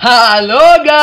Hello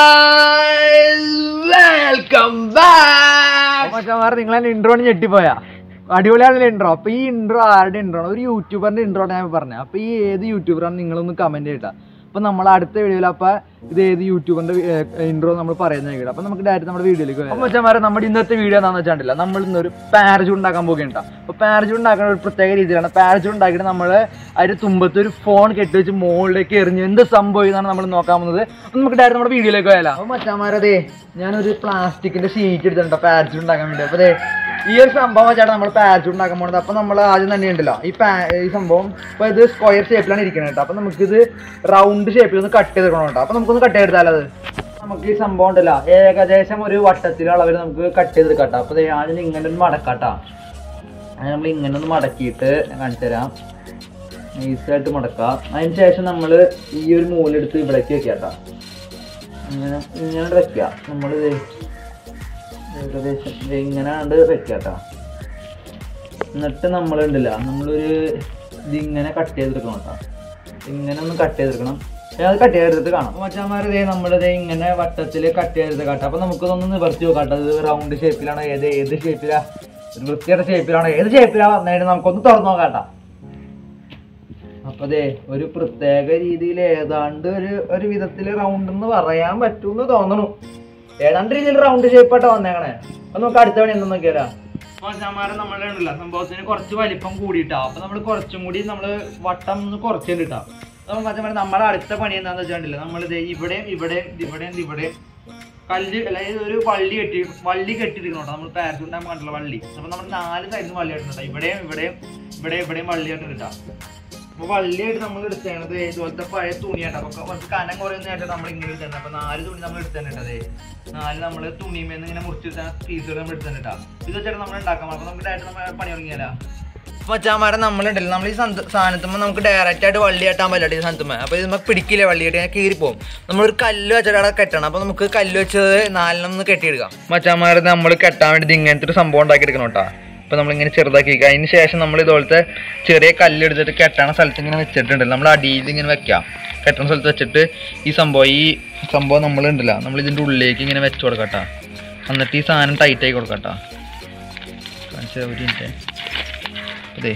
guys welcome back മച്ചന്മാർ നിങ്ങളെ ഇൻട്രോന് ഞെട്ടിപ്പോയാ അടിപൊളിയാണല്ലോ ഇൻട്രോ അപ്പൊ ഈ ഇൻട്രോ ആരുടെ ഇൻട്രോ ആണ് ഒരു യൂട്യൂബറിന്റെ ഇൻട്രോ ഞാൻ പറഞ്ഞത് അപ്പൊ ഈ ഏത് യൂട്യൂബറാണ് നിങ്ങളൊന്ന് കമന്റ് ചെയ്തിട്ടാ അപ്പൊ നമ്മൾ അടുത്ത വീഡിയോയിൽ അപ്പൊ ഇത് ഏത് യൂട്യൂബറിന്റെ ഇൻട്രോ നമ്മൾ പറയുന്നത് കേട്ടോ അപ്പൊ നമുക്ക് ഡയറക്റ്റ് നമ്മുടെ വീഡിയോയിലേക്ക് അപ്പൊ മച്ചന്മാരെ നമ്മുടെ ഇന്നത്തെ വീഡിയോ എന്താണെന്ന് വെച്ചാണ്ടില്ല നമ്മൾ ഇന്നൊരു പാരച്യൂട്ട് ഉണ്ടാക്കാൻ പോകുന്നുണ്ട് അപ്പൊ പാരച്യൂട്ട് ഉണ്ടാക്കുന്ന ഒരു പ്രത്യേക രീതിയിലാണ് പാരച്യൂട്ട് ഉണ്ടാക്കിയിട്ട് നമ്മൾ അതിന്റെ തുമ്പത്ത് ഒരു ഫോൺ കെട്ടിവെച്ച് മുകളിലേക്ക് എറിഞ്ഞു എന്ത് സംഭവം എന്നാണ് നമ്മൾ നോക്കാൻ പോകുന്നത് അപ്പൊ നമുക്ക് ഡയറക്റ്റ് നമ്മുടെ വീഡിയോയിലേക്ക് പോയാലോ അപ്പൊ മച്ചന്മാരതേ ഞാനൊരു പ്ലാസ്റ്റിക്കിന്റെ ഷീറ്റ് എടുത്തിട്ടുണ്ട് പാരച്യൂട്ട് ഉണ്ടാക്കാൻ വേണ്ടി അപ്പൊ ദേ ഈ ഒരു സംഭവം വെച്ചാണ് നമ്മൾ പാരച്യൂട്ട് ഉണ്ടാക്കാൻ പോകുന്നത് അപ്പൊ നമ്മൾ ആദ്യം തന്നെ ഉണ്ടല്ലോ ഈ പാ ഈ സംഭവം ഇപ്പൊ ഇത് സ്ക്വയർ ഷേപ്പിലാണ് ഇരിക്കുന്നത് കേട്ടോ അപ്പൊ നമുക്കിത് റൗണ്ട് ഷേപ്പിൽ ഒന്ന് കട്ട് ചെയ്തെടുക്കണം കേട്ടോ അപ്പൊ നമുക്കൊന്ന് കട്ട് ചെയ്തെടുത്താലോ അത് നമുക്ക് ഈ സംഭവം ഉണ്ടല്ലോ ഏകദേശം ഒരു വട്ടത്തിലുള്ള അളവിൽ നമുക്ക് കട്ട് ചെയ്തെടുക്കാം കേട്ടോ അപ്പൊ ദേ ആദ്യം ഇങ്ങനെ ഒരു മടക്കാട്ടോ അത് നമ്മൾ ഇങ്ങനെ ഒന്ന് മടക്കിയിട്ട് ഞാൻ കാണിച്ചു തരാം നൈസായിട്ട് മടക്കാം അതിന് ശേഷം നമ്മൾ ഈ ഒരു മൂലെടുത്ത് ഇവിടേക്ക് വെക്കാം കേട്ടോ ഇങ്ങനെ ഇങ്ങനെ വെക്കുക നമ്മൾ ഏകദേശം ദേ ഇങ്ങനെ കണ്ട് വെക്കുക കേട്ടോ എന്നിട്ട് നമ്മൾ ഉണ്ടല്ല നമ്മളൊരു ഇതിങ്ങനെ കട്ട് ചെയ്തെടുക്കണം കേട്ടോ ഇങ്ങനെ ഒന്ന് കട്ട് ചെയ്തെടുക്കണം ഞാൻ അത് കട്ട് ചെയ്തെടുത്ത് കാണാം മച്ചാമാർ ഇതേ നമ്മളിത് ഇങ്ങനെ വട്ടത്തിൽ കട്ട് ചെയ്തെടുത്ത് കാട്ടാം അപ്പൊ നമുക്കിതൊന്ന് നിവർത്തി നോക്കാം കേട്ടോ ഇത് റൗണ്ട് ഷേപ്പിലാണോ ഏത് ഏത് ഷേപ്പിലാ ഒരു വൃത്തിയുടെ ഷേപ്പിലാണോ ഏത് ഷേപ്പിലാ വന്നതിന് നമുക്കൊന്ന് തുറന്നു നോക്കാം കേട്ടോ അപ്പൊ ദേ ഒരു പ്രത്യേക രീതിയിൽ ഏതാണ്ട് ഒരു ഒരു വിധത്തിൽ റൗണ്ട് എന്ന് പറയാൻ പറ്റുമെന്ന് തോന്നണു ഏതാണ്ട് രീതിയിൽ റൗണ്ട് ഷേപ്പായിട്ടാ വന്നേക്കണേ അപ്പൊ നമുക്ക് അടുത്ത പണി എന്താ നോക്കിയാലോ മച്ചാമാരെ നമ്മളുടെ ഉണ്ടല്ലോ സംഭവത്തിന് കുറച്ച് വലിപ്പം കൂടിയിട്ടാ അപ്പൊ നമ്മൾ കുറച്ചും കൂടി നമ്മൾ വട്ടം ഒന്ന് കുറച്ചിട്ടാ അപ്പൊ മച്ചമാരെ നമ്മുടെ അടുത്ത പണി എന്താന്ന് വെച്ചിട്ടുണ്ടല്ലോ നമ്മൾ ഇവിടെയും ഇവിടെയും ഇവിടെയും ഇവിടെയും കല്ല് അതായത് ഒരു വള്ളി കെട്ടി വള്ളി കെട്ടിയിരിക്കണോട്ടോ നമ്മൾ പാരച്യൂട്ട് ഉണ്ടാകുമ്പോൾ കണ്ടുള്ള വള്ളി അപ്പൊ നമ്മൾ നാല് സൈഡിൽ നിന്ന് വള്ളി കെട്ടുന്നുണ്ട് ഇവിടെയും ഇവിടെയും ഇവിടെ ഇവിടെയും വള്ളി കെട്ടിട്ടാ അപ്പൊ വള്ളിയായിട്ട് നമ്മൾ എടുത്തേണത് ഇതുപോലത്തെ പഴയ തുണിയാട്ടോ അപ്പൊ കുറച്ച് കനം കുറയുന്നതായിട്ട് നമ്മൾ ഇങ്ങനെ എടുത്തത് അപ്പൊ നാല് തുണി നമ്മൾ എടുത്തേണ്ടത് നാല് നമ്മൾ തുണിമേന്ന് ഇങ്ങനെ മുറിച്ചെടുത്ത പീസുകൾ നമ്മൾ എടുത്തേണ്ടാ ഇത് വെച്ചിട്ട് നമ്മൾ ഉണ്ടാക്കാം അപ്പൊ നമുക്ക് ഡയറക്റ്റ് നമ്മൾ പണി തുടങ്ങിയാലോ മച്ചാമാരെ നമ്മളുണ്ടല്ലോ നമ്മൾ ഈ സാധനത്തുമ്പോൾ നമുക്ക് ഡയറക്റ്റ് ആയിട്ട് വള്ളി കെട്ടാൻ പറ്റില്ല ഈ സാധനത്തുമ്പോൾ അപ്പോൾ ഇത് നമുക്ക് പിടിക്കില്ല വള്ളി കെട്ടി കീറിപ്പോവും നമ്മളൊരു കല്ല് വെച്ചിട്ട് അവിടെ കെട്ടണം അപ്പോൾ നമുക്ക് കല്ല് വെച്ചത് നാലെണ്ണം ഒന്ന് കെട്ടിയെടുക്കാം മച്ചാമാരെ നമ്മൾ കെട്ടാൻ വേണ്ടി ഇങ്ങനത്തെ ഒരു സംഭവം ഉണ്ടാക്കി എടുക്കണം കേട്ടോ അപ്പോൾ നമ്മളിങ്ങനെ ചെറുതാക്കി വെക്കുക അതിന് ശേഷം നമ്മൾ ഇതുപോലത്തെ ചെറിയ കല്ല് എടുത്തിട്ട് കെട്ടണ സ്ഥലത്ത് ഇങ്ങനെ വെച്ചിട്ടുണ്ട് നമ്മൾ അടിയിൽ ഇങ്ങനെ വെക്കാം കെട്ടണ സ്ഥലത്ത് വെച്ചിട്ട് ഈ സംഭവം ഈ സംഭവം നമ്മളുണ്ടല്ലോ നമ്മൾ ഇതിൻ്റെ ഉള്ളിലേക്ക് ഇങ്ങനെ വെച്ച് കൊടുക്കട്ടോ എന്നിട്ട് ഈ സാധനം ടൈറ്റ് ആയി കൊടുക്കട്ടോ കാണിച്ച ഒരു മിനിറ്റ് അതെ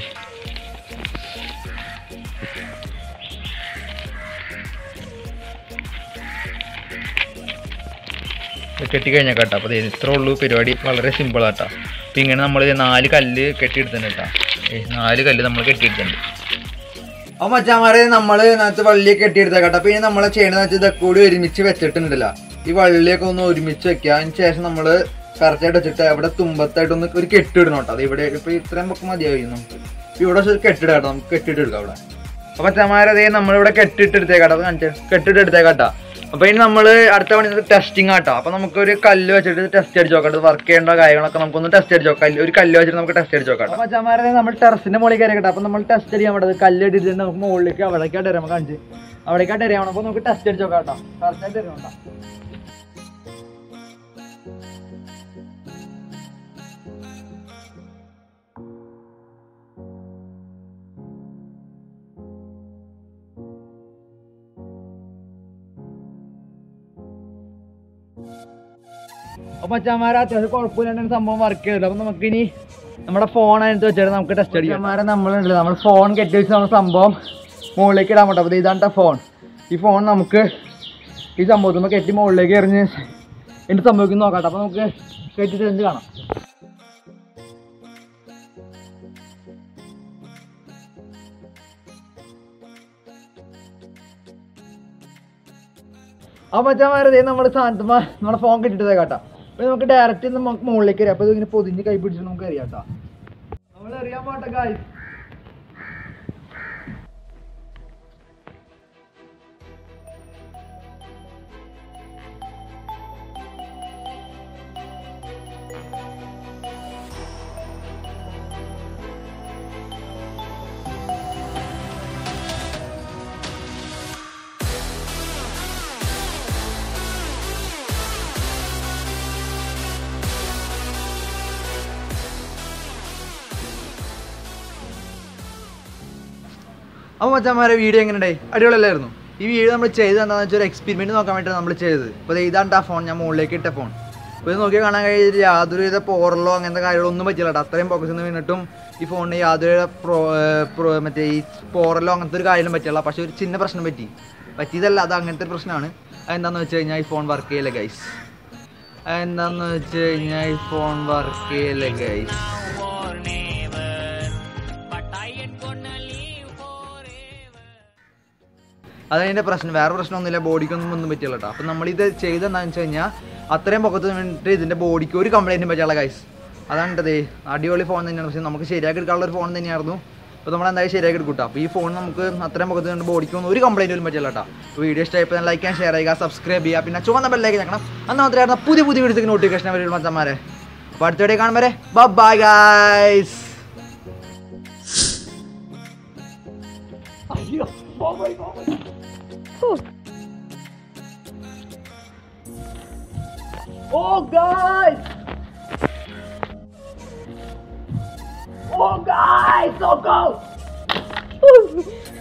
കെട്ടി കഴിഞ്ഞാൽ കേട്ടോ അപ്പോൾ ഇത്രേ ഉള്ളൂ പരിപാടി വളരെ സിമ്പിൾ ആട്ടോ അപ്പം ഇങ്ങനെ നമ്മൾ നാല് കല്ല് കെട്ടിയെടുത്തിട്ടുണ്ട് കേട്ടോ ഏ നാല് കല്ല് നമ്മൾ കെട്ടിയെടുത്തിട്ടുണ്ട് അപ്പോൾ മച്ചാമാരെ നമ്മൾ ഇതിനകത്ത് വള്ളിയൊക്കെ കെട്ടിയെടുത്ത കേട്ടോ അപ്പോൾ ഇനി നമ്മളെ ചെയ്യണമെന്ന് വെച്ചാൽ ഇതൊക്കെ കൂടി ഒരുമിച്ച് വെച്ചിട്ടുണ്ടല്ലോ ഈ വള്ളിയൊക്കെ ഒന്ന് ഒരുമിച്ച് വെക്കുക അതിന് ശേഷം നമ്മൾ കറക്റ്റായിട്ട് വെച്ചിട്ട് അവിടെ തുമ്പത്തായിട്ടൊന്ന് ഒരു കെട്ടിടണം കേട്ടോ അത് ഇവിടെ ഇപ്പോൾ ഇത്രയും പൊക്കം മതിയായി നമുക്ക് ഇപ്പൊ ഇവിടെ വെച്ച് കെട്ടിടാം കേട്ടോ നമുക്ക് കെട്ടിട്ടെടുക്കാം അവിടെ അപ്പോൾ ചമാരതേ നമ്മളിവിടെ കെട്ടിട്ടെടുത്തേക്കാട്ടോ അപ്പോൾ കാണിച്ചു കെട്ടിട്ടെടുത്തേക്കാട്ടോ അപ്പൊ ഇനി നമ്മൾ അടുത്ത പണി ടെസ്റ്റിംഗ് ആട്ടോ അപ്പൊ നമുക്ക് ഒരു കല്ല് വെച്ചിട്ട് ടെസ്റ്റ് അടിച്ച് നോക്കാം വർക്ക് ചെയ്യേണ്ട കാര്യങ്ങളൊക്കെ നമുക്കൊന്ന് ടെസ്റ്റ് അടിച്ച് നോക്കാം കല്ല്- ഒരു കല്ല് വെച്ചിട്ട് നമുക്ക് ടെസ്റ്റ് അടിച്ച് നോക്കാം അപ്പൊ ചമാരെ നമ്മൾ ടെറസിന്റെ മുകളിൽ കയറി കേട്ടോ അപ്പൊ നമ്മൾ ടെസ്റ്റ് ചെയ്യാൻ വേണ്ടത് കല്ല് ഇട്ടിട്ട് നമുക്ക് മുകളിലേക്ക് അവിടേക്കായിട്ട് എറിയാം കാണിച്ച് അവിടേക്കായിട്ട് എറിയാം അപ്പൊ നമുക്ക് ടെസ്റ്റ് അടിച്ച് നോക്കാം കേട്ടോ കറക്റ്റായിട്ട് എറിയണ്ട അപ്പൊ അച്ഛന്മാരെ അത്യാവശ്യം കുഴപ്പമില്ലാണ്ട് സംഭവം വർക്ക് ചെയ്തില്ല അപ്പൊ നമുക്ക് ഇനി നമ്മുടെ ഫോൺ അതിനകത്ത് വെച്ചിട്ട് നമുക്ക് ടെസ്റ്റ് അടിക്കാം അച്ഛന്മാരെ നമ്മളുണ്ടല്ലോ നമ്മൾ ഫോൺ കെട്ടി വെച്ച് നമ്മൾ സംഭവം മുകളിലേക്ക് ഇടാൻ പറ്റും അപ്പോൾ ഇതാണ് ഫോൺ ഈ ഫോൺ നമുക്ക് ഈ സംഭവത്തിൽ കെട്ടി മുകളിലേക്ക് എറിഞ്ഞ് എന്ത് സംഭവിക്കുന്നു നോക്കാം അപ്പൊ നമുക്ക് കെട്ടി തെളിഞ്ഞ് കാണാം ആ മച്ചാമാരെ നമ്മുടെ സ്ഥാനത്ത് നമ്മുടെ ഫോൺ കിട്ടിട്ടേ കേട്ടോ അപ്പൊ നമുക്ക് ഡയറക്റ്റ് നമുക്ക് മുകളിലേക്ക് അറിയാം അപ്പൊ ഇതിങ്ങനെ പൊതിഞ്ഞ് കൈ പിടിച്ചിട്ട് നമുക്ക് അറിയാം കേട്ടോ നമ്മൾ അറിയാൻ പാട്ടെ കായ് അപ്പോൾ മച്ചാമാരെ വീഡിയോ എങ്ങനെ ഉണ്ടായി അടിപൊളിയല്ലായിരുന്നു ഈ വീഡിയോ നമ്മൾ ചെയ്തത് എന്താണെന്ന് വെച്ചാൽ ഒരു എക്സ്പെരിമെൻറ്റ് നോക്കാൻ വേണ്ടിയിട്ടാണ് നമ്മൾ ചെയ്തത് അപ്പോൾ ഇതാണ്ട് ആ ഫോൺ ഞാൻ മുകളിലേക്ക് ഇട്ട ഫോൺ അപ്പോൾ ഇത് നോക്കി കാണാൻ കഴിയില്ല യാതൊരുവിധ പോറലോ അങ്ങനത്തെ കാര്യങ്ങളോ ഒന്നും പറ്റില്ല കേട്ടോ അത്രയും പോക്കസിൽ നിന്ന് വീണിട്ടും ഈ ഫോണിന് യാതൊരു പ്രോ പ്രോ മറ്റേ ഈ പോറലോ അങ്ങനത്തെ ഒരു കാര്യം പറ്റില്ല പക്ഷേ ഒരു ചിന്ന പ്രശ്നം പറ്റി പറ്റിയതല്ല അത് അങ്ങനത്തെ ഒരു പ്രശ്നമാണ് അതെന്താണെന്ന് വെച്ച് കഴിഞ്ഞാൽ ഈ ഫോൺ വർക്ക് ചെയ്യില്ല ഗൈസ് അതെന്താണെന്ന് വെച്ച് കഴിഞ്ഞാൽ ഈ ഫോൺ വർക്ക് ചെയ്യില്ല ഗൈസ് അതതിൻ്റെ പ്രശ്നം വേറെ പ്രശ്നമൊന്നുമില്ല ബോഡിക്കൊന്നും ഒന്നും പറ്റില്ല കേട്ടോ അപ്പം നമ്മളിത് ചെയ്തെന്താണെന്ന് വെച്ച് കഴിഞ്ഞാൽ അത്രയും പൊക്കത്ത് വേണ്ടിയിട്ട് ഇതിൻ്റെ ബോഡിക്ക് ഒരു കംപ്ലൈൻറ്റും പറ്റില്ല ഗൈസ് അതാണ് കേട്ടതേ അടിപൊളി ഫോൺ തന്നെയാണ് പക്ഷേ നമുക്ക് ശരിയാക്കി എടുക്കാനുള്ള ഒരു ഫോൺ തന്നെയായിരുന്നു അപ്പോൾ നമ്മൾ എന്തായാലും ശരിയാക്കി എടുക്കും കേട്ടോ അപ്പോൾ ഈ ഫോൺ നമുക്ക് അത്രയും പൊക്കത്ത് കൊണ്ട് ബോഡിക്കൊന്നും ഒരു കംപ്ലൈൻറ്റ് പോലും പറ്റില്ല കേട്ടോ അപ്പോൾ വീഡിയോ ഇഷ്ടമായപ്പോൾ ലൈക്ക് ചെയ്യാൻ ഷെയർ ചെയ്യുക സബ്സ്ക്രൈബ് ചെയ്യുക പിന്നെ ചുവന്ന ബെല്ലേക്ക് ഞക്കണം അന്ന് മാത്രമായിരുന്നു പുതിയ പുതിയ വീഡിയോക്ക് നോട്ടിഫിക്കേഷൻ വരും മച്ചന്മാരെ അപ്പോൾ അടുത്ത വീഡിയോ കാണുമ്പോൾ bye guys Oh guys! Oh guys! Oh go!